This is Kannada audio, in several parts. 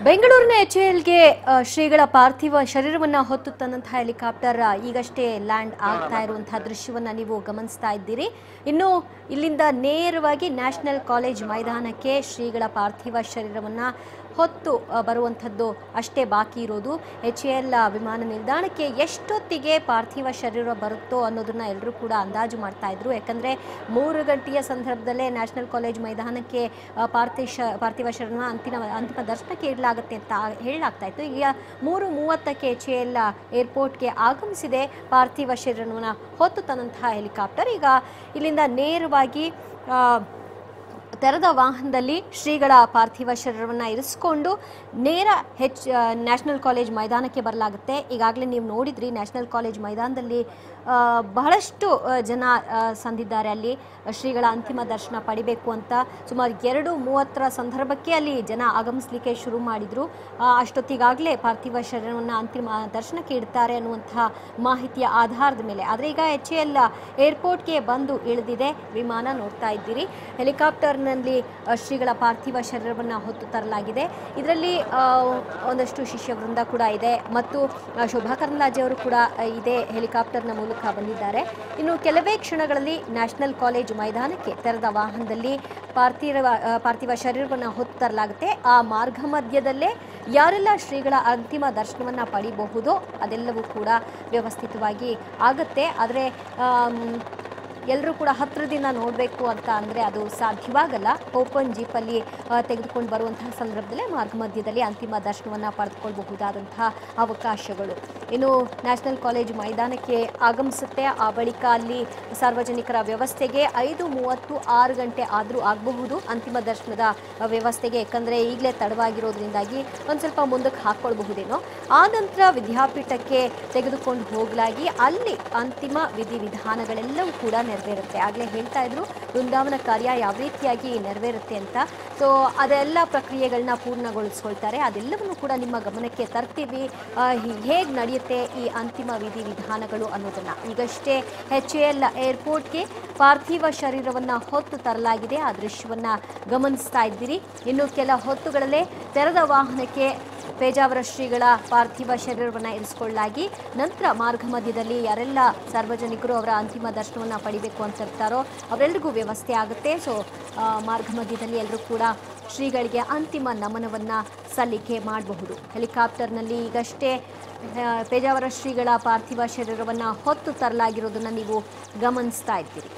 ಬೆಂಗಳೂರಿನ ಎಚ್ ಎಲ್ಗೆ ಶ್ರೀಗಳ ಪಾರ್ಥಿವ ಶರೀರವನ್ನ ಹೊತ್ತು ತಂದಂತಹ ಹೆಲಿಕಾಪ್ಟರ್ ಆ, ಈಗಷ್ಟೇ ಲ್ಯಾಂಡ್ ಆಗ್ತಾ ಇರುವಂತಹ ದೃಶ್ಯವನ್ನ ನೀವು ಗಮನಿಸ್ತಾ ಇದ್ದೀರಿ ಇನ್ನು ಇಲ್ಲಿಂದ ನೇರವಾಗಿ ನ್ಯಾಷನಲ್ ಕಾಲೇಜ್ ಮೈದಾನಕ್ಕೆ ಶ್ರೀಗಳ ಪಾರ್ಥಿವ ಶರೀರವನ್ನ ಹೊತ್ತು ಆ, ಬರುವಂಥದ್ದು ಅಷ್ಟೇ ಬಾಕಿ ಇರೋದು ಎಚ್ ಎಲ್ ವಿಮಾನ ನಿಲ್ದಾಣಕ್ಕೆ ಎಷ್ಟೊತ್ತಿಗೆ ಪಾರ್ಥಿವ ಶರೀರ ಬರುತ್ತೋ ಅನ್ನೋದನ್ನ ಎಲ್ಲರೂ ಕೂಡ ಅಂದಾಜು ಮಾಡ್ತಾ ಇದ್ರು ಯಾಕಂದ್ರೆ ಮೂರು ಗಂಟೆಯ ಸಂದರ್ಭದಲ್ಲೇ ನ್ಯಾಷನಲ್ ಕಾಲೇಜ್ ಮೈದಾನಕ್ಕೆ ಆ, ಪಾರ್ಥಿ ಶ ಪಾರ್ಥಿವ ಶರೀರನ ಅಂತಿಮ ಅಂತಿಮ ದರ್ಶನಕ್ಕೆ ಇಡಲಾಗುತ್ತೆ ಅಂತ ಹೇಳಲಾಗ್ತಾ ಇತ್ತು ಈಗ ಮೂರು ಮೂವತ್ತಕ್ಕೆ ಎಚ್ ಎಲ್ ಏರ್ಪೋರ್ಟ್ಗೆ ಆಗಮಿಸಿದೆ ಪಾರ್ಥಿವ ಶರೀರವನ್ನು ಹೊತ್ತು ತಂದಂತಹ ಹೆಲಿಕಾಪ್ಟರ್ ಈಗ ಇಲ್ಲಿಂದ ನೇರವಾಗಿ ಆ, ತೆರೆದ ವಾಹನದಲ್ಲಿ ಶ್ರೀಗಳ ಪಾರ್ಥಿವ ಶರೀರವನ್ನು ಇರಿಸಿಕೊಂಡು ನೇರ ಹೆಚ್ ನ್ಯಾಷನಲ್ ಕಾಲೇಜ್ ಮೈದಾನಕ್ಕೆ ಬರಲಾಗುತ್ತೆ ಈಗಾಗಲೇ ನೀವು ನೋಡಿದ್ರಿ ನ್ಯಾಷನಲ್ ಕಾಲೇಜ್ ಮೈದಾನದಲ್ಲಿ ಆ, ಬಹಳಷ್ಟು ಆ, ಜನ ಆ, ಸಂದಿದ್ದಾರೆ ಅಲ್ಲಿ ಶ್ರೀಗಳ ಅಂತಿಮ ದರ್ಶನ ಪಡಿಬೇಕು ಅಂತ ಸುಮಾರು ಎರಡು ಮೂವತ್ತರ ಸಂದರ್ಭಕ್ಕೆ ಅಲ್ಲಿ ಜನ ಆಗಮಿಸಲಿಕ್ಕೆ ಶುರು ಮಾಡಿದರು ಅಷ್ಟೊತ್ತಿಗಾಗಲೇ ಪಾರ್ಥಿವ ಶರೀರವನ್ನು ಅಂತಿಮ ದರ್ಶನಕ್ಕೆ ಇಡ್ತಾರೆ ಅನ್ನುವಂತಹ ಮಾಹಿತಿಯ ಆಧಾರದ ಮೇಲೆ ಆದರೆ ಈಗ ಎಚ್ ಎಲ್ ಏರ್ಪೋರ್ಟ್ಗೆ ಬಂದು ಇಳಿದಿದೆ ವಿಮಾನ ನೋಡ್ತಾ ಇದ್ದೀರಿ ಹೆಲಿಕಾಪ್ಟರ್ನಲ್ಲಿ ಆ, ಶ್ರೀಗಳ ಪಾರ್ಥಿವ ಶರೀರವನ್ನು ಹೊತ್ತು ತರಲಾಗಿದೆ ಇದರಲ್ಲಿ ಆ, ಒಂದಷ್ಟು ಶಿಷ್ಯ ವೃಂದ ಕೂಡ ಇದೆ ಮತ್ತು ಆ, ಶೋಭಾ ಕರಂದ್ಲಾಜೆ ಅವರು ಕೂಡ ಆ, ಇದೇ ಹೆಲಿಕಾಪ್ಟರ್ನ ಮೂಲಕ ಬಂದಿದ್ದಾರೆ ಇನ್ನು ಕೆಲವೇ ಕ್ಷಣಗಳಲ್ಲಿ ನ್ಯಾಷನಲ್ ಕಾಲೇಜ್ ಮೈದಾನಕ್ಕೆ ತೆರೆದ ವಾಹನದಲ್ಲಿ ಪಾರ್ಥಿವ ಆ, ಪಾರ್ಥಿವ ಶರೀರವನ್ನು ಹೊತ್ತು ತರಲಾಗುತ್ತೆ ಆ ಮಾರ್ಗ ಮಧ್ಯದಲ್ಲೇ ಯಾರೆಲ್ಲ ಶ್ರೀಗಳ ಅಂತಿಮ ದರ್ಶನವನ್ನು ಪಡಿಬಹುದೋ ಅದೆಲ್ಲವೂ ಕೂಡ ವ್ಯವಸ್ಥಿತವಾಗಿ ಆಗುತ್ತೆ ಆದರೆ ಎಲ್ಲರೂ ಕೂಡ ಹತ್ತಿರದಿಂದ ನೋಡಬೇಕು ಅಂತ ಅಂದರೆ ಅದು ಸಾಧ್ಯವಾಗಲ್ಲ ಓಪನ್ ಜೀಪಲ್ಲಿ ಆ, ತೆಗೆದುಕೊಂಡು ಬರುವಂತಹ ಸಂದರ್ಭದಲ್ಲೇ ಮಾರ್ಗ ಮಧ್ಯದಲ್ಲಿ ಅಂತಿಮ ದರ್ಶನವನ್ನು ಪಡೆದುಕೊಳ್ಳಬಹುದಾದಂತಹ ಅವಕಾಶಗಳು ಇನ್ನು ನ್ಯಾಷನಲ್ ಕಾಲೇಜ್ ಮೈದಾನಕ್ಕೆ ಆಗಮಿಸುತ್ತೆ ಆ ಬಳಿಕ ಅಲ್ಲಿ ಸಾರ್ವಜನಿಕರ ವ್ಯವಸ್ಥೆಗೆ ಐದು ಮೂವತ್ತು ಆರು ಗಂಟೆ ಆದರೂ ಆಗಬಹುದು ಅಂತಿಮ ದರ್ಶನದ ವ್ಯವಸ್ಥೆಗೆ ಯಾಕಂದರೆ ಈಗಲೇ ತಡವಾಗಿರೋದ್ರಿಂದಾಗಿ ಒಂದು ಸ್ವಲ್ಪ ಮುಂದಕ್ಕೆ ಹಾಕ್ಕೊಳ್ಬಹುದೇನೋ ಆ ನಂತರ ವಿದ್ಯಾಪೀಠಕ್ಕೆ ತೆಗೆದುಕೊಂಡು ಹೋಗಲಾಗಿ ಅಲ್ಲಿ ಅಂತಿಮ ವಿಧಿವಿಧಾನಗಳೆಲ್ಲವೂ ಕೂಡ ನೆರವೇರುತ್ತೆ ಆಗಲೇ ಹೇಳ್ತಾ ಇದ್ರು ವೃಂದಾವನ ಕಾರ್ಯ ಯಾವ ರೀತಿಯಾಗಿ ನೆರವೇರುತ್ತೆ ಅಂತ ಸೊ ಅದೆಲ್ಲ ಪ್ರಕ್ರಿಯೆಗಳನ್ನ ಪೂರ್ಣಗೊಳಿಸ್ಕೊಳ್ತಾರೆ ಅದೆಲ್ಲವನ್ನು ಕೂಡ ನಿಮ್ಮ ಗಮನಕ್ಕೆ ತರ್ತೀವಿ ಹೇಗೆ ನಡೆಯುತ್ತೆ ಈ ಅಂತಿಮ ವಿಧಿವಿಧಾನಗಳು ಅನ್ನೋದನ್ನ ಈಗಷ್ಟೇ ಎಚ್ ಎಲ್ ಏರ್ಪೋರ್ಟ್ಗೆ ಪಾರ್ಥಿವ ಶರೀರವನ್ನು ಹೊತ್ತು ತರಲಾಗಿದೆ ಆ ದೃಶ್ಯವನ್ನ ಗಮನಿಸ್ತಾ ಇದ್ದೀರಿ ಇನ್ನು ಕೆಲ ಹೊತ್ತುಗಳಲ್ಲೇ ತೆರೆದ ವಾಹನಕ್ಕೆ ಪೇಜಾವರ ಶ್ರೀಗಳ ಪಾರ್ಥಿವ ಶರೀರವನ್ನು ಇರಿಸಿಕೊಳ್ಳಲಾಗಿ ನಂತರ ಮಾರ್ಗ ಮಧ್ಯದಲ್ಲಿ ಯಾರೆಲ್ಲ ಸಾರ್ವಜನಿಕರು ಅವರ ಅಂತಿಮ ದರ್ಶನವನ್ನು ಪಡಿಬೇಕು ಅಂತ ಇರ್ತಾರೋ ಅವರೆಲ್ಲರಿಗೂ ವ್ಯವಸ್ಥೆ ಆಗುತ್ತೆ ಸೊ ಮಾರ್ಗ ಮಧ್ಯದಲ್ಲಿ ಎಲ್ಲರೂ ಕೂಡ ಶ್ರೀಗಳಿಗೆ ಅಂತಿಮ ನಮನವನ್ನು ಸಲ್ಲಿಕೆ ಮಾಡಬಹುದು ಹೆಲಿಕಾಪ್ಟರ್ನಲ್ಲಿ ಈಗಷ್ಟೇ ಆ, ಪೇಜಾವರ ಶ್ರೀಗಳ ಪಾರ್ಥಿವ ಶರೀರವನ್ನು ಹೊತ್ತು ತರಲಾಗಿರೋದನ್ನು ನೀವು ಗಮನಿಸ್ತಾ ಇದ್ದೀರಿ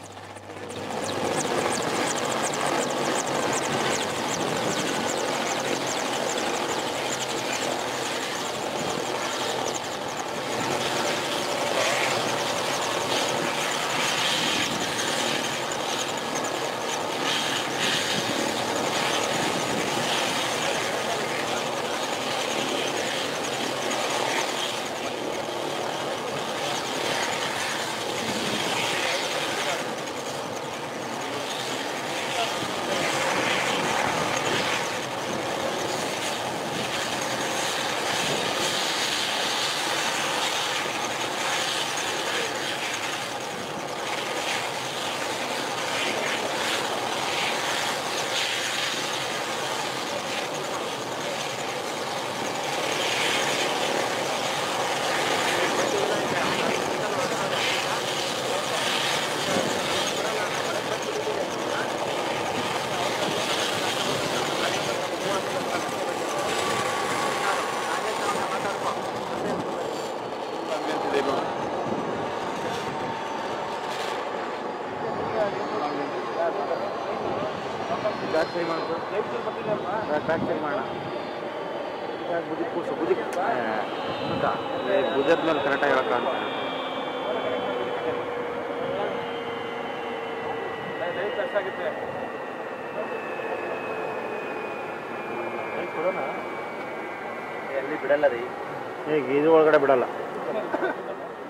ಬ್ಯಾಕ್ ಸರಿ ಮಾಡ್ಕೊ ಬ್ಯಾಕ್ ಸರಿ ಮಾಡೋಣ ಬುದಿ ಕೂಸು ಬುದಿ ಬುಧದ ಮೇಲೆ ಕರೆಕ್ಟಾಗಿ ಹೇಳಕ್ಕಾಗಲ್ಲ ಎಲ್ಲಿ ಬಿಡಲ್ಲ ರೀ ಈಗ ಇದು ಒಳಗಡೆ ಬಿಡಲ್ಲ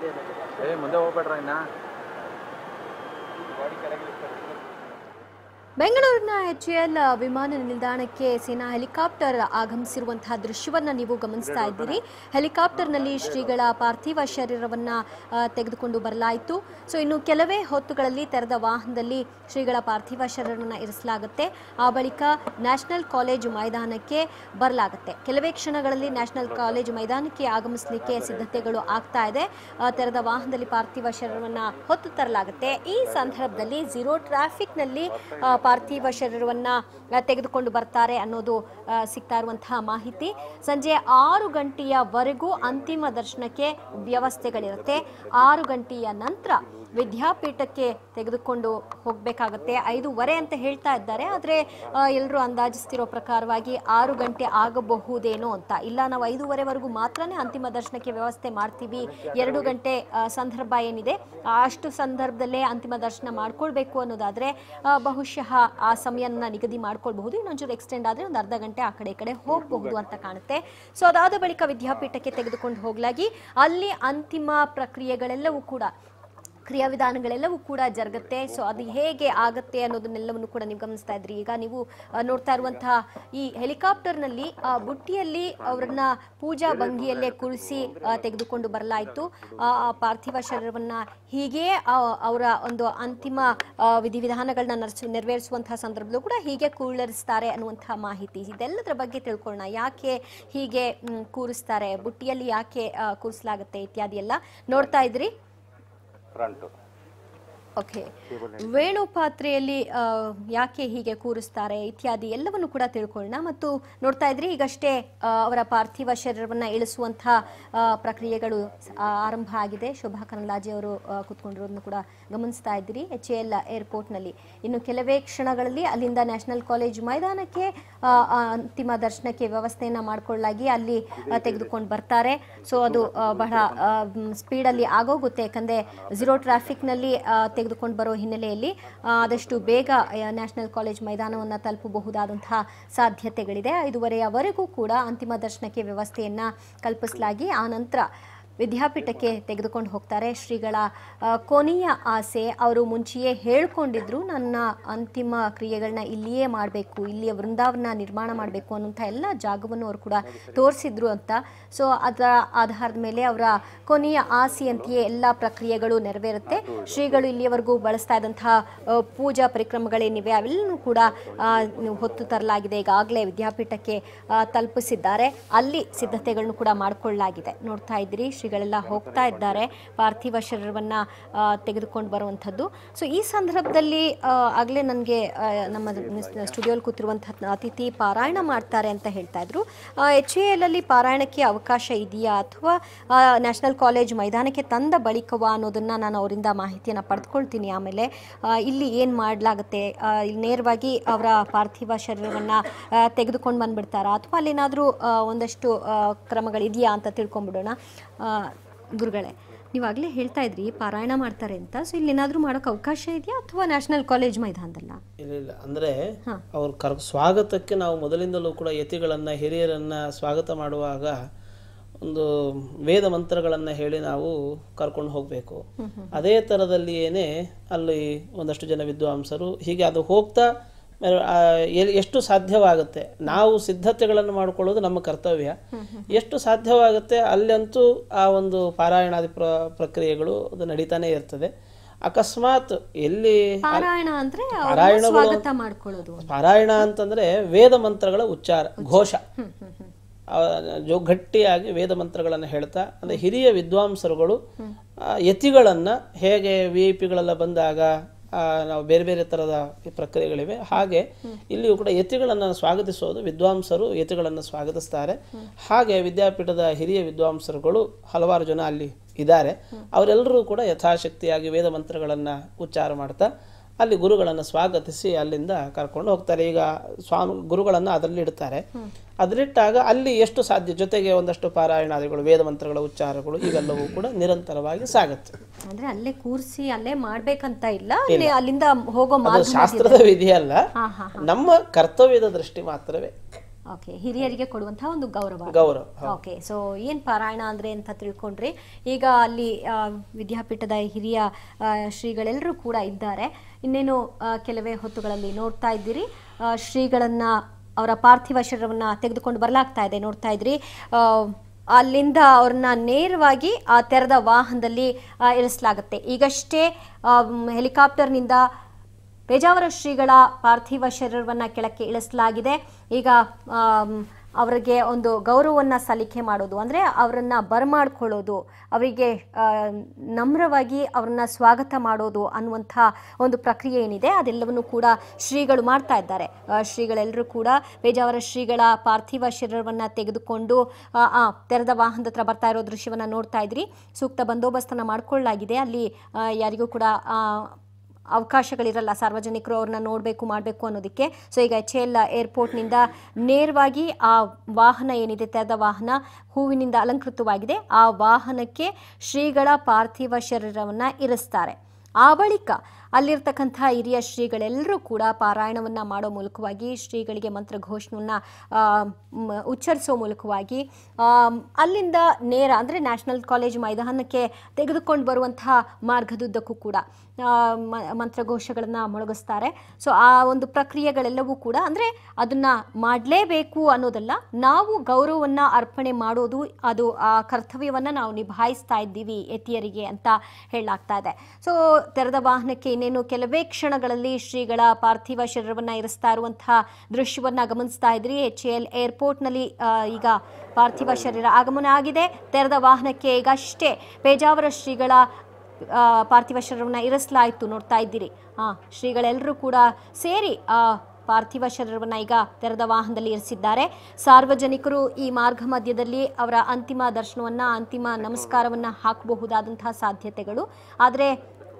ಏ ಮುಂದೆ ಹೋಗ್ಬೇಡ್ರ ಇನ್ನ ಬೆಂಗಳೂರಿನ ಎಚ್ ಎಲ್ ವಿಮಾನ ನಿಲ್ದಾಣಕ್ಕೆ ಸೇನಾ ಹೆಲಿಕಾಪ್ಟರ್ ಆಗಮಿಸಿರುವಂತಹ ದೃಶ್ಯವನ್ನ ನೀವು ಗಮನಿಸ್ತಾ ಇದ್ದೀರಿ ಹೆಲಿಕಾಪ್ಟರ್ನಲ್ಲಿ ಶ್ರೀಗಳ ಪಾರ್ಥಿವ ಶರೀರವನ್ನ ಆ, ತೆಗೆದುಕೊಂಡು ಬರಲಾಯಿತು ಸೊ ಇನ್ನು ಕೆಲವೇ ಹೊತ್ತುಗಳಲ್ಲಿ ತೆರೆದ ವಾಹನದಲ್ಲಿ ಶ್ರೀಗಳ ಪಾರ್ಥಿವ ಶರೀರವನ್ನು ಇರಿಸಲಾಗುತ್ತೆ ಆ ಬಳಿಕ ನ್ಯಾಷನಲ್ ಕಾಲೇಜು ಮೈದಾನಕ್ಕೆ ಬರಲಾಗುತ್ತೆ ಕೆಲವೇ ಕ್ಷಣಗಳಲ್ಲಿ ನ್ಯಾಷನಲ್ ಕಾಲೇಜು ಮೈದಾನಕ್ಕೆ ಆಗಮಿಸಲಿಕ್ಕೆ ಸಿದ್ಧತೆಗಳು ಆಗ್ತಾ ಇದೆ ಆ, ತೆರೆದ ವಾಹನದಲ್ಲಿ ಪಾರ್ಥಿವ ಶರೀರವನ್ನ ಹೊತ್ತು ತರಲಾಗುತ್ತೆ ಈ ಸಂದರ್ಭದಲ್ಲಿ ಝೀರೋ ಟ್ರಾಫಿಕ್ನಲ್ಲಿ ಆ, ಪಾರ್ಥಿವ ಶರೀರವನ್ನ ಆ, ತೆಗೆದುಕೊಂಡು ಬರ್ತಾರೆ ಅನ್ನೋದು ಆ, ಸಿಗ್ತಾ ಇರುವಂತಹ ಮಾಹಿತಿ ಸಂಜೆ ಆರು ಗಂಟೆಯವರೆಗೂ ಅಂತಿಮ ದರ್ಶನಕ್ಕೆ ವ್ಯವಸ್ಥೆಗಳಿರುತ್ತೆ ಆರು ಗಂಟೆಯ ನಂತರ ವಿದ್ಯಾಪೀಠಕ್ಕೆ ತೆಗೆದುಕೊಂಡು ಹೋಗಬೇಕಾಗತ್ತೆ ಐದೂವರೆ ಅಂತ ಹೇಳ್ತಾ ಇದ್ದಾರೆ ಆದರೆ ಎಲ್ಲರೂ ಅಂದಾಜಿಸ್ತಿರೋ ಪ್ರಕಾರವಾಗಿ ಆರು ಗಂಟೆ ಆಗಬಹುದೇನೋ ಅಂತ ಇಲ್ಲ ನಾವು ಐದೂವರೆವರೆಗೂ ಮಾತ್ರನೇ ಅಂತಿಮ ದರ್ಶನಕ್ಕೆ ವ್ಯವಸ್ಥೆ ಮಾಡ್ತೀವಿ ಎರಡು ಗಂಟೆ ಆ, ಸಂದರ್ಭ ಏನಿದೆ ಆ, ಅಷ್ಟು ಸಂದರ್ಭದಲ್ಲೇ ಅಂತಿಮ ದರ್ಶನ ಮಾಡ್ಕೊಳ್ಬೇಕು ಅನ್ನೋದಾದ್ರೆ ಆ, ಬಹುಶಃ ಆ ಸಮಯನ ನಿಗದಿ ಮಾಡ್ಕೊಳ್ಬಹುದು ಇನ್ನೊಂಚೂರು ಎಕ್ಸ್ಟೆಂಡ್ ಆದರೆ ಒಂದು ಅರ್ಧ ಗಂಟೆ ಆ ಕಡೆ ಈ ಕಡೆ ಹೋಗಬಹುದು ಅಂತ ಕಾಣುತ್ತೆ ಸೊ ಅದಾದ ಬಳಿಕ ವಿದ್ಯಾಪೀಠಕ್ಕೆ ತೆಗೆದುಕೊಂಡು ಹೋಗ್ಲಾಗಿ ಅಲ್ಲಿ ಅಂತಿಮ ಪ್ರಕ್ರಿಯೆಗಳೆಲ್ಲವೂ ಕೂಡ ಕ್ರಿಯಾವಿಧಾನಗಳೆಲ್ಲವೂ ಕೂಡ ಜರುಗುತ್ತೆ ಸೊ ಅದು ಹೇಗೆ ಆಗುತ್ತೆ ಅನ್ನೋದನ್ನೆಲ್ಲವನ್ನು ಕೂಡ ನೀವು ಗಮನಿಸ್ತಾ ಇದ್ರಿ ಈಗ ನೀವು ಆ, ನೋಡ್ತಾ ಇರುವಂತಹ ಈ ಹೆಲಿಕಾಪ್ಟರ್ನಲ್ಲಿ ಆ, ಬುಟ್ಟಿಯಲ್ಲಿ ಅವರನ್ನ ಪೂಜಾ ಭಂಗಿಯಲ್ಲೇ ಕುಳಿಸಿ ಆ, ತೆಗೆದುಕೊಂಡು ಬರಲಾಯಿತು ಆ ಆ ಪಾರ್ಥಿವ ಶರೀರವನ್ನ ಹೀಗೆ ಆ, ಅವರ ಒಂದು ಅಂತಿಮ ಆ, ವಿಧಿವಿಧಾನಗಳನ್ನ ನರ್ಸು ನೆರವೇರಿಸುವಂತಹ ಸಂದರ್ಭದಲ್ಲೂ ಕೂಡ ಹೀಗೆ ಕೂಳರಿಸ್ತಾರೆ ಅನ್ನುವಂತಹ ಮಾಹಿತಿ ಇದೆಲ್ಲದರ ಬಗ್ಗೆ ತಿಳ್ಕೊಳ್ಳೋಣ ಯಾಕೆ ಹೀಗೆ ಮ್, ಕೂರಿಸ್ತಾರೆ ಬುಟ್ಟಿಯಲ್ಲಿ ಯಾಕೆ ಆ, ಕೂರಿಸಲಾಗುತ್ತೆ ಇತ್ಯಾದಿ ಎಲ್ಲ ನೋಡ್ತಾ ಇದ್ರಿ ಫ್ರಂಟು ಓಕೆ ವೇಣು ಪಾತ್ರೆಯಲ್ಲಿ ಆ, ಯಾಕೆ ಹೀಗೆ ಕೂರಿಸ್ತಾರೆ ಇತ್ಯಾದಿ ಎಲ್ಲವನ್ನು ಕೂಡ ತಿಳ್ಕೊಳ್ಳೋಣ ಮತ್ತು ನೋಡ್ತಾ ಇದ್ರಿ ಈಗಷ್ಟೇ ಆ, ಅವರ ಪಾರ್ಥಿವ ಶರೀರವನ್ನ ಇಳಿಸುವಂತಹ ಆ, ಪ್ರಕ್ರಿಯೆಗಳು ಆ, ಆರಂಭ ಆಗಿದೆ ಶೋಭಾ ಕರಂದ್ಲಾಜೆ ಅವರು ಆ, ಕೂತ್ಕೊಂಡಿರೋದನ್ನು ಕೂಡ ಗಮನಿಸ್ತಾ ಇದ್ದೀರಿ ಎಚ್ ಎಲ್ ಏರ್ಪೋರ್ಟ್ನಲ್ಲಿ ಇನ್ನು ಕೆಲವೇ ಕ್ಷಣಗಳಲ್ಲಿ ಅಲ್ಲಿಂದ ನ್ಯಾಷನಲ್ ಕಾಲೇಜ್ ಮೈದಾನಕ್ಕೆ ಆ, ಆ, ಅಂತಿಮ ದರ್ಶನಕ್ಕೆ ವ್ಯವಸ್ಥೆಯನ್ನ ಮಾಡಿಕೊಳ್ಳಲಾಗಿ ಅಲ್ಲಿ ಆ, ತೆಗೆದುಕೊಂಡು ಬರ್ತಾರೆ ಸೊ ಅದು ಆ, ಬಹಳ ಸ್ಪೀಡಲ್ಲಿ ಆಗೋಗುತ್ತೆ ಯಾಕಂದರೆ ಝೀರೋ ಟ್ರಾಫಿಕ್ನಲ್ಲಿ ತೆಗೆದುಕೊಂಡು ಬರೋ ಹಿನ್ನೆಲೆಯಲ್ಲಿ ಆ, ಆದಷ್ಟು ಬೇಗ ಆ, ನ್ಯಾಷನಲ್ ಕಾಲೇಜ್ ಮೈದಾನವನ್ನು ತಲುಪಬಹುದಾದಂತಹ ಸಾಧ್ಯತೆಗಳಿದೆ ಐದುವರೆಯವರೆಗೂ ಕೂಡ ಅಂತಿಮ ದರ್ಶನಕ್ಕೆ ವ್ಯವಸ್ಥೆಯನ್ನು ಕಲ್ಪಿಸಲಾಗಿ ಆ ನಂತರ ವಿದ್ಯಾಪೀಠಕ್ಕೆ ತೆಗೆದುಕೊಂಡು ಹೋಗ್ತಾರೆ ಶ್ರೀಗಳ ಆ, ಕೊನೆಯ ಆಸೆ ಅವರು ಮುಂಚೆಯೇ ಹೇಳ್ಕೊಂಡಿದ್ರು ನನ್ನ ಅಂತಿಮ ಕ್ರಿಯೆಗಳನ್ನ ಇಲ್ಲಿಯೇ ಮಾಡಬೇಕು ಇಲ್ಲಿಯ ವೃಂದಾವನ ನಿರ್ಮಾಣ ಮಾಡಬೇಕು ಅನ್ನುವಂಥ ಎಲ್ಲ ಜಾಗವನ್ನು ಅವರು ಕೂಡ ತೋರಿಸಿದ್ರು ಅಂತ ಸೊ ಅದರ ಆಧಾರದ ಮೇಲೆ ಅವರ ಕೊನೆಯ ಆಸೆಯಂತೆಯೇ ಎಲ್ಲ ಪ್ರಕ್ರಿಯೆಗಳು ನೆರವೇರುತ್ತೆ ಶ್ರೀಗಳು ಇಲ್ಲಿಯವರೆಗೂ ಬಳಸ್ತಾ ಇದ್ದಂತಹ ಆ, ಪೂಜಾ ಪರಿಕ್ರಮಗಳೇನಿವೆ ಅವೆಲ್ಲನೂ ಕೂಡ ಆ, ಹೊತ್ತು ತರಲಾಗಿದೆ ಈಗಾಗಲೇ ವಿದ್ಯಾಪೀಠಕ್ಕೆ ಆ, ತಲುಪಿಸಿದ್ದಾರೆ ಅಲ್ಲಿ ಸಿದ್ಧತೆಗಳನ್ನು ಕೂಡ ಮಾಡಿಕೊಳ್ಳಲಾಗಿದೆ ನೋಡ್ತಾ ಇದ್ದೀರಿ ಶ್ರೀಗಳೆಲ್ಲ ಹೋಗ್ತಾ ಇದ್ದಾರೆ ಪಾರ್ಥಿವ ಶರೀರವನ್ನ ಆ, ತೆಗೆದುಕೊಂಡು ಬರುವಂಥದ್ದು ಸೊ ಈ ಸಂದರ್ಭದಲ್ಲಿ ಆಗಲೇ ನನಗೆ ನಮ್ಮ ಸ್ಟುಡಿಯೋಲಿ ಕೂತಿರುವಂಥ ಅತಿಥಿ ಪಾರಾಯಣ ಮಾಡ್ತಾರೆ ಅಂತ ಹೇಳ್ತಾ ಇದ್ರು ಎಚ್ ಎ ಎಲ್ ಅಲ್ಲಿ ಪಾರಾಯಣಕ್ಕೆ ಅವಕಾಶ ಇದೆಯಾ ಅಥವಾ ನ್ಯಾಷನಲ್ ಕಾಲೇಜ್ ಮೈದಾನಕ್ಕೆ ತಂದ ಬಳಿಕವಾ ಅನ್ನೋದನ್ನ ನಾನು ಅವರಿಂದ ಮಾಹಿತಿಯನ್ನು ಪಡೆದುಕೊಳ್ತೀನಿ ಆಮೇಲೆ ಆ, ಇಲ್ಲಿ ಏನು ಮಾಡಲಾಗುತ್ತೆ ಇಲ್ಲಿ ನೇರವಾಗಿ ಅವರ ಪಾರ್ಥಿವ ಶರೀರವನ್ನು ತೆಗೆದುಕೊಂಡು ಬಂದ್ಬಿಡ್ತಾರಾ ಅಥವಾ ಅಲ್ಲೇನಾದರೂ ಒಂದಷ್ಟು ಆ, ಕ್ರಮಗಳಿದೆಯಾ ಅಂತ ತಿಳ್ಕೊಂಬಿಡೋಣ ಆ, ಗುರುಗಳೇ ನೀವಾಗಲೇ ಹೇಳ್ತಾ ಇದ್ರಿ ಪಾರಾಯಣ ಮಾಡ್ತಾರೆ ಅಂತ ಸೊ ಇಲ್ಲಿ ಏನಾದರೂ ಮಾಡೋಕೆ ಅವಕಾಶ ಇದೆಯಾ ಅಥವಾ ನ್ಯಾಷನಲ್ ಕಾಲೇಜ್ ಮೈದಾನದಲ್ಲ ಇಲ್ಲ ಇಲ್ಲ ಅಂದರೆ ಹಾ. ಅವ್ರ ಕರ್ ಸ್ವಾಗತಕ್ಕೆ ನಾವು ಮೊದಲಿಂದಲೂ ಕೂಡ ಯತಿಗಳನ್ನು ಹಿರಿಯರನ್ನು ಸ್ವಾಗತ ಮಾಡುವಾಗ ಒಂದು ವೇದ ಮಂತ್ರಗಳನ್ನು ಹೇಳಿ ನಾವು ಕರ್ಕೊಂಡು ಹೋಗಬೇಕು ಅದೇ ಥರದಲ್ಲಿಯೇ ಅಲ್ಲಿ ಒಂದಷ್ಟು ಜನ ವಿದ್ವಾಂಸರು ಹೀಗೆ ಅದು ಹೋಗ್ತಾ ಮೆರ- ಆ, ಎಲ್- ಎಷ್ಟು ಸಾಧ್ಯವಾಗುತ್ತೆ ನಾವು ಸಿದ್ಧತೆಗಳನ್ನು ಮಾಡಿಕೊಳ್ಳೋದು ನಮ್ಮ ಕರ್ತವ್ಯ ಎಷ್ಟು ಸಾಧ್ಯವಾಗುತ್ತೆ ಅಲ್ಲಂತೂ ಆ ಒಂದು ಪಾರಾಯಣಾದಿ ಪ್ರ ಪ್ರಕ್ರಿಯೆಗಳು ಅದು ನಡೀತಾನೆ ಇರ್ತದೆ ಅಕಸ್ಮಾತ್ ಎಲ್ಲಿ ಪಾರಾಯಣ ಅಂದ್ರೆ ಅವ್ರನ್ನ ಪಾರಾಯಣಗಳು- ಸ್ವಾಗತ ಮಾಡ್ಕೊಳ್ಳೋದು ಪಾರಾಯಣ ಅಂತಂದ್ರೆ ವೇದ ಮಂತ್ರಗಳ ಉಚ್ಚಾರ ಘೋಷ ಆ, ಜೋ ಗಟ್ಟಿಯಾಗಿ ವೇದ ಮಂತ್ರಗಳನ್ನು ಹೇಳ್ತಾ ಅಂದ್ರೆ ಹಿರಿಯ ವಿದ್ವಾಂಸರುಗಳು ಆ, ಯತಿಗಳನ್ನ ಹೇಗೆ ವಿ ಐ ಪಿಗಳೆಲ್ಲ ಬಂದಾಗ ಆ, ನಾವು ಬೇರೆ ಬೇರೆ ಥರದ ಪ್ರಕ್ರಿಯೆಗಳಿವೆ ಹಾಗೆ ಇಲ್ಲಿಯೂ ಕೂಡ ಯತಿಗಳನ್ನು ಸ್ವಾಗತಿಸೋದು ವಿದ್ವಾಂಸರು ಯತಿಗಳನ್ನು ಸ್ವಾಗತಿಸ್ತಾರೆ ಹಾಗೆ ವಿದ್ಯಾಪೀಠದ ಹಿರಿಯ ವಿದ್ವಾಂಸರುಗಳು ಹಲವಾರು ಜನ ಅಲ್ಲಿ ಇದ್ದಾರೆ ಅವರೆಲ್ಲರೂ ಕೂಡ ಯಥಾಶಕ್ತಿಯಾಗಿ ವೇದ ಮಂತ್ರಗಳನ್ನು ಉಚ್ಚಾರ ಮಾಡ್ತಾ ಅಲ್ಲಿ ಗುರುಗಳನ್ನು ಸ್ವಾಗತಿಸಿ ಅಲ್ಲಿಂದ ಕರ್ಕೊಂಡು ಹೋಗ್ತಾರೆ ಈಗ ಸ್ವಾಮಿ ಗುರುಗಳನ್ನು ಅದರಲ್ಲಿ ಇಡ್ತಾರೆ ಅದರಿಟ್ಟಾಗ ಅಲ್ಲಿ ಎಷ್ಟು ಸಾಧ್ಯ ಜೊತೆಗೆ ಒಂದಷ್ಟು ಪಾರಾಯಣಾದಿಗಳು ವೇದ ಮಂತ್ರಗಳ ಉಚ್ಚಾರಗಳು ಇವೆಲ್ಲವೂ ಕೂಡ ನಿರಂತರವಾಗಿ ಸಾಗುತ್ತೆ ಅಂದ್ರೆ ಅಲ್ಲೇ ಕೂರ್ಸಿ ಅಲ್ಲೇ ಮಾಡ್ಬೇಕಂತ ಇಲ್ಲ ಅಲ್ಲಿ ಅಲ್ಲಿಂದ ಹೋಗೋ ಅದು ಮಾರ್ಗ ಶಾಸ್ತ್ರದ ವಿಧಿ ಅಲ್ಲ ಹಾ ಹಾ ನಮ್ಮ ಕರ್ತವ್ಯದ ದೃಷ್ಟಿ ಮಾತ್ರವೇ ಓಕೆ ಹಿರಿಯರಿಗೆ ಕೊಡುವಂತಹ ಒಂದು ಗೌರವ ಗೌರವ ಓಕೆ ಸೊ ಏನ್ ಪಾರಾಯಣ ಅಂದ್ರೆ ಅಂತ ತಿಳ್ಕೊಂಡ್ರಿ ಈಗ ಅಲ್ಲಿ ಆ, ವಿದ್ಯಾಪೀಠದ ಹಿರಿಯ ಆ, ಶ್ರೀಗಳೆಲ್ಲರೂ ಕೂಡ ಇದ್ದಾರೆ ಇನ್ನೇನು ಆ, ಕೆಲವೇ ಹೊತ್ತುಗಳಲ್ಲಿ ನೋಡ್ತಾ ಇದ್ದೀರಿ ಆ, ಶ್ರೀಗಳನ್ನ ಅವರ ಪಾರ್ಥಿವ ಶರೀರವನ್ನ ತೆಗೆದುಕೊಂಡು ಬರಲಾಗ್ತಾ ಇದೆ ನೋಡ್ತಾ ಇದ್ರಿ ಆ, ಅಲ್ಲಿಂದ ಅವ್ರನ್ನ ನೇರವಾಗಿ ಆ ತೆರೆದ ವಾಹನದಲ್ಲಿ ಆ, ಇಳಿಸಲಾಗುತ್ತೆ ಈಗಷ್ಟೇ ಆ, ಮ್, ಹೆಲಿಕಾಪ್ಟರ್ನಿಂದ ಪೇಜಾವರ ಶ್ರೀಗಳ ಪಾರ್ಥಿವ ಶರೀರವನ್ನ ಕೆಳಕ್ಕೆ ಇಳಿಸಲಾಗಿದೆ ಈಗ ಆಮ್, ಅವರಿಗೆ ಒಂದು ಗೌರವವನ್ನ ಸಲ್ಲಿಕೆ ಮಾಡೋದು ಅಂದ್ರೆ ಅವರನ್ನ ಬರಮಾಡ್ಕೊಳ್ಳೋದು ಅವರಿಗೆ ಆ, ನಮ್ರವಾಗಿ ಅವ್ರನ್ನ ಸ್ವಾಗತ ಮಾಡೋದು ಅನ್ನುವಂಥ ಒಂದು ಪ್ರಕ್ರಿಯೆ ಏನಿದೆ ಅದೆಲ್ಲವನ್ನು ಕೂಡ ಶ್ರೀಗಳು ಮಾಡ್ತಾ ಇದ್ದಾರೆ ಆ, ಶ್ರೀಗಳೆಲ್ಲರೂ ಕೂಡ ಪೇಜಾವರ ಶ್ರೀಗಳ ಪಾರ್ಥಿವ ಶರೀರವನ್ನ ತೆಗೆದುಕೊಂಡು ಆ, ಆ, ತೆರೆದ ವಾಹನದ ಹತ್ರ ಬರ್ತಾ ಇರೋ ದೃಶ್ಯವನ್ನ ನೋಡ್ತಾ ಇದ್ರಿ ಸೂಕ್ತ ಬಂದೋಬಸ್ತನ್ನ ಮಾಡ್ಕೊಳ್ಳಲಾಗಿದೆ ಅಲ್ಲಿ ಆ, ಯಾರಿಗೂ ಕೂಡ ಆ, ಅವಕಾಶಗಳಿರಲ್ಲ ಸಾರ್ವಜನಿಕರು ಅವ್ರನ್ನ ನೋಡಬೇಕು ಮಾಡಬೇಕು ಅನ್ನೋದಕ್ಕೆ ಸೊ ಈಗ ಎಚ್ ಎಲ್ ಏರ್ಪೋರ್ಟ್ನಿಂದ ನೇರವಾಗಿ ಆ ವಾಹನ ಏನಿದೆ ತೆರೆದ ವಾಹನ ಹೂವಿನಿಂದ ಅಲಂಕೃತವಾಗಿದೆ ಆ ವಾಹನಕ್ಕೆ ಶ್ರೀಗಳ ಪಾರ್ಥಿವ ಶರೀರವನ್ನು ಇರಿಸ್ತಾರೆ ಆ ಬಳಿಕ ಅಲ್ಲಿರ್ತಕ್ಕಂಥ ಹಿರಿಯ ಶ್ರೀಗಳೆಲ್ಲರೂ ಕೂಡ ಪಾರಾಯಣವನ್ನು ಮಾಡೋ ಮೂಲಕವಾಗಿ ಶ್ರೀಗಳಿಗೆ ಮಂತ್ರಘೋಷಣವನ್ನು ಉಚ್ಚರಿಸೋ ಮೂಲಕವಾಗಿ ಆಮ್, ಅಲ್ಲಿಂದ ನೇರ ಅಂದರೆ ನ್ಯಾಷನಲ್ ಕಾಲೇಜ್ ಮೈದಾನಕ್ಕೆ ತೆಗೆದುಕೊಂಡು ಬರುವಂತಹ ಮಾರ್ಗದುದ್ದಕ್ಕೂ ಕೂಡ ಆ, ಮ- ಮಂತ್ರಘೋಷಗಳನ್ನು ಮೊಳಗಿಸ್ತಾರೆ ಸೊ ಆ ಒಂದು ಪ್ರಕ್ರಿಯೆಗಳೆಲ್ಲವೂ ಕೂಡ ಅಂದರೆ ಅದನ್ನು ಮಾಡಲೇಬೇಕು ಅನ್ನೋದಲ್ಲ ನಾವು ಗೌರವವನ್ನು ಅರ್ಪಣೆ ಮಾಡೋದು ಅದು ಆ ಕರ್ತವ್ಯವನ್ನು ನಾವು ನಿಭಾಯಿಸ್ತಾ ಇದ್ದೀವಿ ಯತಿಯರಿಗೆ ಅಂತ ಹೇಳಲಾಗ್ತಾ ಇದೆ ಸೊ ತೆರೆದ ವಾಹನಕ್ಕೆ ಇನ್ನೇನು ಕೆಲವೇ ಕ್ಷಣಗಳಲ್ಲಿ ಶ್ರೀಗಳ ಪಾರ್ಥಿವ ಶರೀರವನ್ನು ಇರಿಸ್ತಾ ಇರುವಂತಹ ದೃಶ್ಯವನ್ನ ಗಮನಿಸ್ತಾ ಇದ್ರಿ ಎಚ್ ಎಲ್ ಏರ್ಪೋರ್ಟ್ನಲ್ಲಿ ಆ, ಈಗ ಪಾರ್ಥಿವ ಶರೀರ ಆಗಮನ ಆಗಿದೆ ತೆರೆದ ವಾಹನಕ್ಕೆ ಈಗಷ್ಟೇ ಪೇಜಾವರ ಶ್ರೀಗಳ ಆ, ಪಾರ್ಥಿವ ಶರೀರವನ್ನು ಇರಿಸಲಾಯಿತು ನೋಡ್ತಾ ಇದ್ದೀರಿ ಹಾಂ ಶ್ರೀಗಳೆಲ್ಲರೂ ಕೂಡ ಸೇರಿ ಆ ಪಾರ್ಥಿವ ಶರೀರವನ್ನು ಈಗ ತೆರೆದ ವಾಹನದಲ್ಲಿ ಇರಿಸಿದ್ದಾರೆ ಸಾರ್ವಜನಿಕರು ಈ ಮಾರ್ಗ ಮಧ್ಯದಲ್ಲಿ ಅವರ ಅಂತಿಮ ದರ್ಶನವನ್ನು ಅಂತಿಮ ನಮಸ್ಕಾರವನ್ನು ಹಾಕಬಹುದಾದಂತಹ ಸಾಧ್ಯತೆಗಳು ಆದರೆ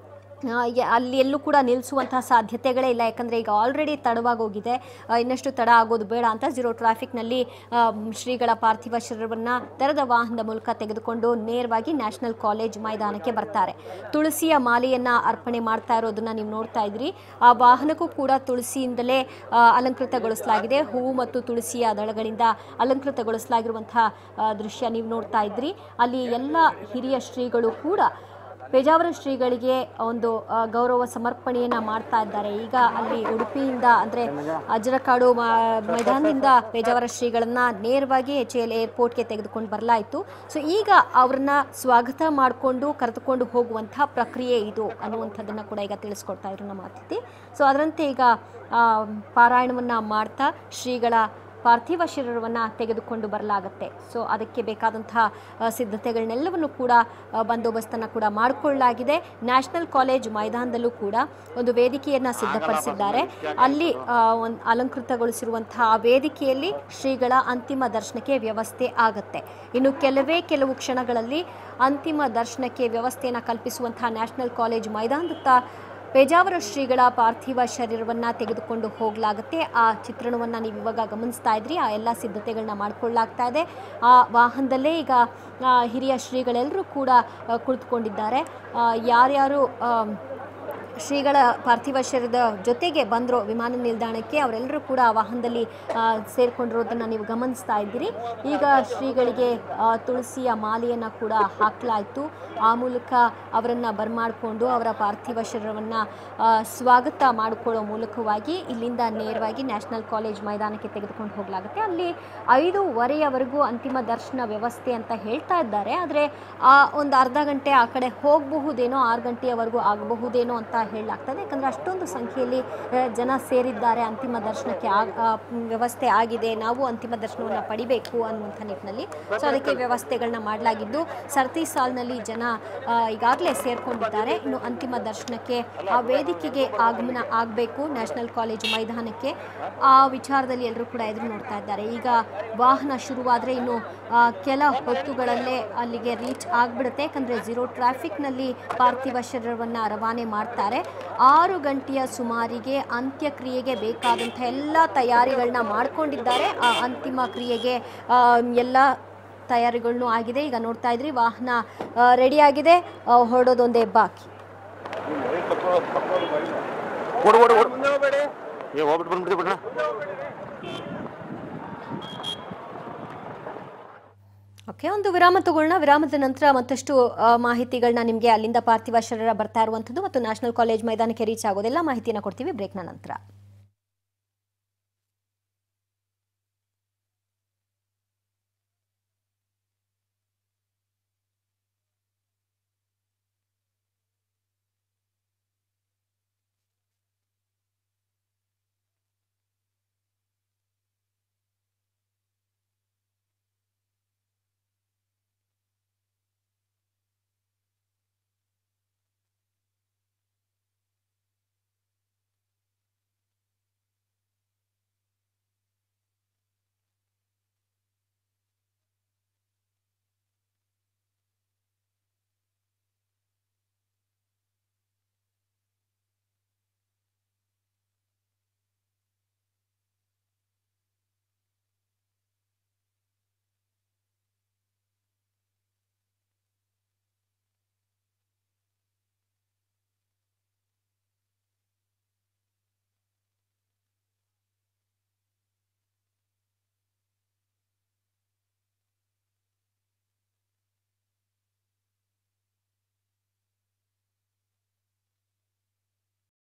ಆ, ಯ- ಅಲ್ಲಿ ಎಲ್ಲೂ ಕೂಡ ನಿಲ್ಲಿಸುವಂತಹ ಸಾಧ್ಯತೆಗಳೇ ಇಲ್ಲ ಯಾಕಂದರೆ ಈಗ ಆಲ್ರೆಡಿ ತಡವಾಗಿ ಹೋಗಿದೆ ಆ, ಇನ್ನಷ್ಟು ತಡ ಆಗೋದು ಬೇಡ ಅಂತ ಝೀರೋ ಟ್ರಾಫಿಕ್ನಲ್ಲಿ ಆ, ಮ್, ಶ್ರೀಗಳ ಪಾರ್ಥಿವ ಶರೀರವನ್ನು ತೆರೆದ ವಾಹನದ ಮೂಲಕ ತೆಗೆದುಕೊಂಡು ನೇರವಾಗಿ ನ್ಯಾಷನಲ್ ಕಾಲೇಜ್ ಮೈದಾನಕ್ಕೆ ಬರ್ತಾರೆ ತುಳಸಿಯ ಮಾಲೆಯನ್ನು ಅರ್ಪಣೆ ಮಾಡ್ತಾ ಇರೋದನ್ನ ನೀವು ನೋಡ್ತಾ ಇದ್ರಿ ಆ ವಾಹನಕ್ಕೂ ಕೂಡ ತುಳಸಿಯಿಂದಲೇ ಆ, ಅಲಂಕೃತಗೊಳಿಸಲಾಗಿದೆ ಹೂವು ಮತ್ತು ತುಳಸಿಯ ದಳಗಳಿಂದ ಅಲಂಕೃತಗೊಳಿಸಲಾಗಿರುವಂತಹ ಆ, ದೃಶ್ಯ ನೀವು ನೋಡ್ತಾ ಇದ್ರಿ ಅಲ್ಲಿ ಎಲ್ಲ ಹಿರಿಯ ಶ್ರೀಗಳು ಕೂಡ ಪೇಜಾವರ ಶ್ರೀಗಳಿಗೆ ಒಂದು ಆ, ಗೌರವ ಸಮರ್ಪಣೆಯನ್ನ ಮಾಡ್ತಾ ಇದ್ದಾರೆ ಈಗ ಅಲ್ಲಿ ಉಡುಪಿಯಿಂದ ಅಂದ್ರೆ ಅಜರಕಾಡು ಮ- ಮೈದಾನದಿಂದ ಪೇಜಾವರ ಶ್ರೀಗಳನ್ನ ನೇರವಾಗಿ ಎಚ್ ಎಲ್ ಏರ್ಪೋರ್ಟ್ಗೆ ತೆಗೆದುಕೊಂಡು ಬರಲಾಯಿತು ಸೊ ಈಗ ಅವ್ರನ್ನ ಸ್ವಾಗತ ಮಾಡಿಕೊಂಡು ಕರೆದುಕೊಂಡು ಹೋಗುವಂತಹ ಪ್ರಕ್ರಿಯೆ ಇದು ಅನ್ನುವಂಥದ್ದನ್ನ ಕೂಡ ಈಗ ತಿಳಿಸ್ಕೊಡ್ತಾ ಇದ್ರು ನಮ್ಮ ಅತಿಥಿ ಸೊ ಅದರಂತೆ ಈಗ ಆ, ಪಾರಾಯಣವನ್ನ ಮಾಡ್ತಾ ಶ್ರೀಗಳ ಪಾರ್ಥಿವ ಶರೀರವನ್ನು ತೆಗೆದುಕೊಂಡು ಬರಲಾಗತ್ತೆ ಸೊ ಅದಕ್ಕೆ ಬೇಕಾದಂತಹ ಆ, ಸಿದ್ಧತೆಗಳನ್ನೆಲ್ಲವನ್ನು ಕೂಡ ಆ, ಬಂದೋಬಸ್ತನ್ನು ಕೂಡ ಮಾಡಿಕೊಳ್ಳಲಾಗಿದೆ ನ್ಯಾಷನಲ್ ಕಾಲೇಜ್ ಮೈದಾನದಲ್ಲೂ ಕೂಡ ಒಂದು ವೇದಿಕೆಯನ್ನು ಸಿದ್ಧಪಡಿಸಿದ್ದಾರೆ ಅಲ್ಲಿ ಒಂದು ಅಲಂಕೃತಗೊಳಿಸಿರುವಂತಹ ಆ ವೇದಿಕೆಯಲ್ಲಿ ಶ್ರೀಗಳ ಅಂತಿಮ ದರ್ಶನಕ್ಕೆ ವ್ಯವಸ್ಥೆ ಆಗತ್ತೆ ಇನ್ನು ಕೆಲವೇ ಕೆಲವು ಕ್ಷಣಗಳಲ್ಲಿ ಅಂತಿಮ ದರ್ಶನಕ್ಕೆ ವ್ಯವಸ್ಥೆಯನ್ನು ಕಲ್ಪಿಸುವಂತಹ ನ್ಯಾಷನಲ್ ಕಾಲೇಜ್ ಮೈದಾನದತ್ತ ಪೇಜಾವರ ಶ್ರೀಗಳ ಪಾರ್ಥಿವ ಶರೀರವನ್ನು ತೆಗೆದುಕೊಂಡು ಹೋಗಲಾಗುತ್ತೆ ಆ ಚಿತ್ರಣವನ್ನು ನೀವು ಇವಾಗ ಗಮನಿಸ್ತಾ ಇದ್ರಿ ಆ ಎಲ್ಲ ಸಿದ್ಧತೆಗಳನ್ನ ಮಾಡಿಕೊಳ್ಳಲಾಗ್ತಾ ಇದೆ ಆ ವಾಹನದಲ್ಲೇ ಈಗ ಆ, ಹಿರಿಯ ಶ್ರೀಗಳೆಲ್ಲರೂ ಕೂಡ ಆ, ಕುಳಿತುಕೊಂಡಿದ್ದಾರೆ ಆ, ಯಾರ್ಯಾರು ಆ, ಶ್ರೀಗಳ ಪಾರ್ಥಿವ ಶರೀರದ ಜೊತೆಗೆ ಬಂದರು ವಿಮಾನ ನಿಲ್ದಾಣಕ್ಕೆ ಅವರೆಲ್ಲರೂ ಕೂಡ ಆ ವಾಹನದಲ್ಲಿ ಆ, ಸೇರ್ಕೊಂಡಿರೋದನ್ನು ನೀವು ಗಮನಿಸ್ತಾ ಇದ್ದೀರಿ ಈಗ ಶ್ರೀಗಳಿಗೆ ಆ, ತುಳಸಿಯ ಮಾಲೆಯನ್ನು ಕೂಡ ಹಾಕಲಾಯಿತು ಆ ಮೂಲಕ ಅವರನ್ನು ಬರಮಾಡಿಕೊಂಡು ಅವರ ಪಾರ್ಥಿವ ಶರೀರವನ್ನು ಸ್ವಾಗತ ಮಾಡಿಕೊಳ್ಳೋ ಮೂಲಕವಾಗಿ ಇಲ್ಲಿಂದ ನೇರವಾಗಿ ನ್ಯಾಷನಲ್ ಕಾಲೇಜ್ ಮೈದಾನಕ್ಕೆ ತೆಗೆದುಕೊಂಡು ಹೋಗಲಾಗುತ್ತೆ ಅಲ್ಲಿ ಐದೂವರೆಯವರೆಗೂ ಅಂತಿಮ ದರ್ಶನ ವ್ಯವಸ್ಥೆ ಅಂತ ಹೇಳ್ತಾ ಇದ್ದಾರೆ ಆದರೆ ಆ ಒಂದು ಅರ್ಧ ಗಂಟೆ ಆ ಕಡೆ ಹೋಗಬಹುದೇನೋ ಆರು ಗಂಟೆಯವರೆಗೂ ಆಗಬಹುದೇನೋ ಅಂತ ಹೇಳಲಾಗ್ತದೆ ಯಾಕಂದರೆ ಅಷ್ಟೊಂದು ಸಂಖ್ಯೆಯಲ್ಲಿ ಆ, ಜನ ಸೇರಿದ್ದಾರೆ ಅಂತಿಮ ದರ್ಶನಕ್ಕೆ ಆಗ ಆ, ಮ್, ವ್ಯವಸ್ಥೆ ಆಗಿದೆ ನಾವು ಅಂತಿಮ ದರ್ಶನವನ್ನು ಪಡಿಬೇಕು ಅನ್ನುವಂಥ ನಿಟ್ಟಿನಲ್ಲಿ ಸೊ ಅದಕ್ಕೆ ವ್ಯವಸ್ಥೆಗಳನ್ನ ಮಾಡಲಾಗಿದ್ದು ಸರತಿ ಸಾಲಿನಲ್ಲಿ ಜನ ಈಗಾಗಲೇ ಸೇರ್ಕೊಂಡಿದ್ದಾರೆ ಇನ್ನು ಅಂತಿಮ ದರ್ಶನಕ್ಕೆ ಆ ವೇದಿಕೆಗೆ ಆಗಮನ ಆಗಬೇಕು ನ್ಯಾಷನಲ್ ಕಾಲೇಜ್ ಮೈದಾನಕ್ಕೆ ಆ ವಿಚಾರದಲ್ಲಿ ಎಲ್ಲರೂ ಕೂಡ ಎದುರು ನೋಡ್ತಾ ಇದ್ದಾರೆ ಈಗ ವಾಹನ ಶುರುವಾದರೆ ಇನ್ನು ಆ, ಕೆಲ ಹೊತ್ತುಗಳಲ್ಲೇ ಅಲ್ಲಿಗೆ ರೀಚ್ ಆಗಿಬಿಡುತ್ತೆ ಯಾಕಂದರೆ ಝೀರೋ ಟ್ರಾಫಿಕ್ನಲ್ಲಿ ಪಾರ್ಥಿವ ಶರೀರವನ್ನು ರವಾನೆ ಮಾಡ್ತಾರೆ ಆರು ಗಂಟೆಯ ಸುಮಾರಿಗೆ ಅಂತ್ಯಕ್ರಿಯೆಗೆ ಬೇಕಾದಂಥ ಎಲ್ಲ ತಯಾರಿಗಳನ್ನ ಮಾಡ್ಕೊಂಡಿದ್ದಾರೆ ಆ ಅಂತಿಮ ಕ್ರಿಯೆಗೆ ಆ, ಎಲ್ಲ ತಯಾರಿಗಳನ್ನು ಆಗಿದೆ ಈಗ ನೋಡ್ತಾ ಇದ್ರಿ ವಾಹನ ರೆಡಿಯಾಗಿದೆ ಹೊರಡೋದೊಂದೇ ಬಾಕಿ ಓಡು ಓಡು ಓಡು ಏ ಹೋಗ್ಬಿಟ್ಟು ಬಂದ್ಬಿಡ್ತೀವಿ ಬಿಡ್ರ ಓಕೆ ಒಂದು ವಿರಾಮ ತಗೊಳ್ಳೋಣ ವಿರಾಮದ ನಂತರ ಮತ್ತಷ್ಟು ಆ, ಮಾಹಿತಿಗಳನ್ನ ನಿಮಗೆ ಅಲ್ಲಿಂದ ಪಾರ್ಥಿವ ಶರೀರ ಬರ್ತಾ ಇರುವಂಥದ್ದು ಮತ್ತು ನ್ಯಾಷನಲ್ ಕಾಲೇಜ್ ಮೈದಾನಕ್ಕೆ ರೀಚ್ ಆಗೋದೆಲ್ಲ ಮಾಹಿತಿಯನ್ನು ಕೊಡ್ತೀವಿ ಬ್ರೇಕ್ನ ನಂತರ